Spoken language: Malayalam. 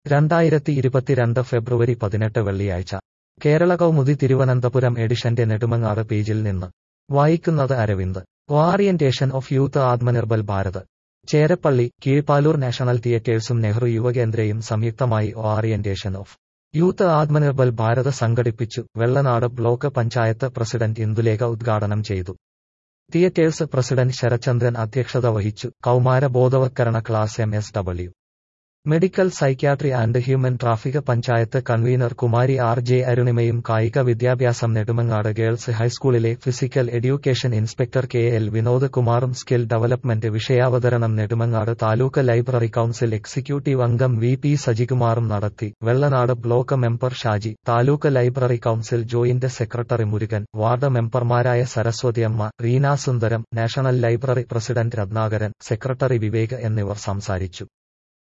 രണ്ടായിരത്തി ഇരുപത്തിരണ്ട് ഫെബ്രുവരി പതിനെട്ട് വെള്ളിയാഴ്ച കേരള കൗമുദി തിരുവനന്തപുരം എഡിഷന്റെ നെടുമങ്ങാട് പേജിൽ നിന്ന് വായിക്കുന്നത് Aravind orientation of youth Atmanirbhar Bharat Cherappally Keezhpalur national തിയേറ്റേഴ്സും നെഹ്റു യുവകേന്ദ്രയും സംയുക്തമായി orientation of youth Atmanirbhar Bharat സംഘടിപ്പിച്ചു വെള്ളനാട് ബ്ലോക്ക് പഞ്ചായത്ത് പ്രസിഡന്റ് ഇന്ദുലേഖ ഉദ്ഘാടനം ചെയ്തു തിയേറ്റേഴ്സ് പ്രസിഡന്റ് ശരചന്ദ്രൻ അധ്യക്ഷത വഹിച്ചു കൗമാര ബോധവത്കരണ class M S W medical psychiatry and human traffic panchayat convener Kumari R J അരുണിമയും കായിക വിദ്യാഭ്യാസം നെടുമങ്ങാട് ഗേൾസ് ഹൈസ്കൂളിലെ physical education inspector K L Vinod കുമാറും സ്കിൽ ഡെവലപ്മെന്റ് വിഷയാവതരണം Nedumangad taluk library council executive അംഗം വി പി സജികുമാറും നടത്തി Vellanad block member Shaji taluk library council joint secretary Murugan ward മെമ്പർമാരായ Saraswathiyamma Reena Sundaram national library president Ratnakaran secretary Vivek എന്നിവർ സംസാരിച്ചു